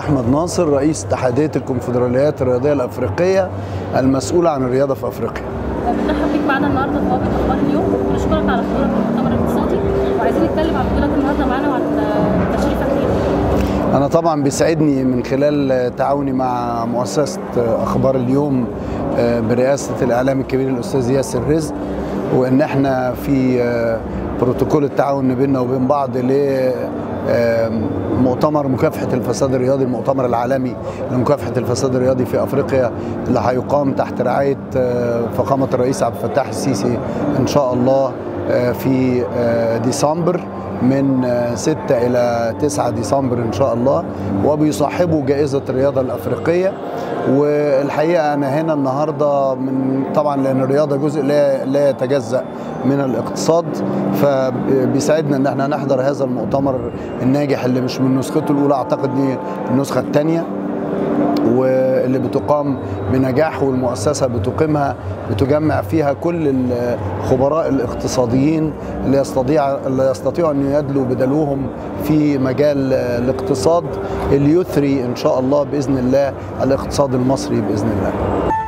احمد ناصر رئيس اتحاديه الكونفدراليات الرياضيه الافريقيه المسؤوله عن الرياضه في افريقيا بنرحب بيك معانا النهارده في بوابه اخبار اليوم ونشكرك على حضورك في المؤتمر الاقتصادي وعايزين نتكلم عن وجودك النهارده معانا وعن تشريفك لينا. انا طبعا بيسعدني من خلال تعاوني مع مؤسسه اخبار اليوم برئاسه الاعلام الكبير الاستاذ ياسر رزق وان احنا في بروتوكول التعاون بيننا وبين بعض ل مؤتمر مكافحة الفساد الرياضي المؤتمر العالمي لمكافحة الفساد الرياضي في أفريقيا اللي هيقام تحت رعاية فخامة الرئيس عبد الفتاح السيسي إن شاء الله في ديسمبر من 6 إلى 9 ديسمبر إن شاء الله وبيصاحبوا جائزة الرياضة الأفريقية والحقيقة أنا هنا النهاردة من طبعا لأن الرياضة جزء لا, لا يتجزأ من الاقتصاد فبيساعدنا ان احنا نحضر هذا المؤتمر الناجح اللي مش من نسخته الاولى اعتقد دي النسخه الثانيه واللي بتقام بنجاح والمؤسسه بتقيمها بتجمع فيها كل الخبراء الاقتصاديين اللي يستطيع اللي يستطيعوا ان يدلوا بدلوهم في مجال الاقتصاد اللي يثري ان شاء الله باذن الله الاقتصاد المصري باذن الله.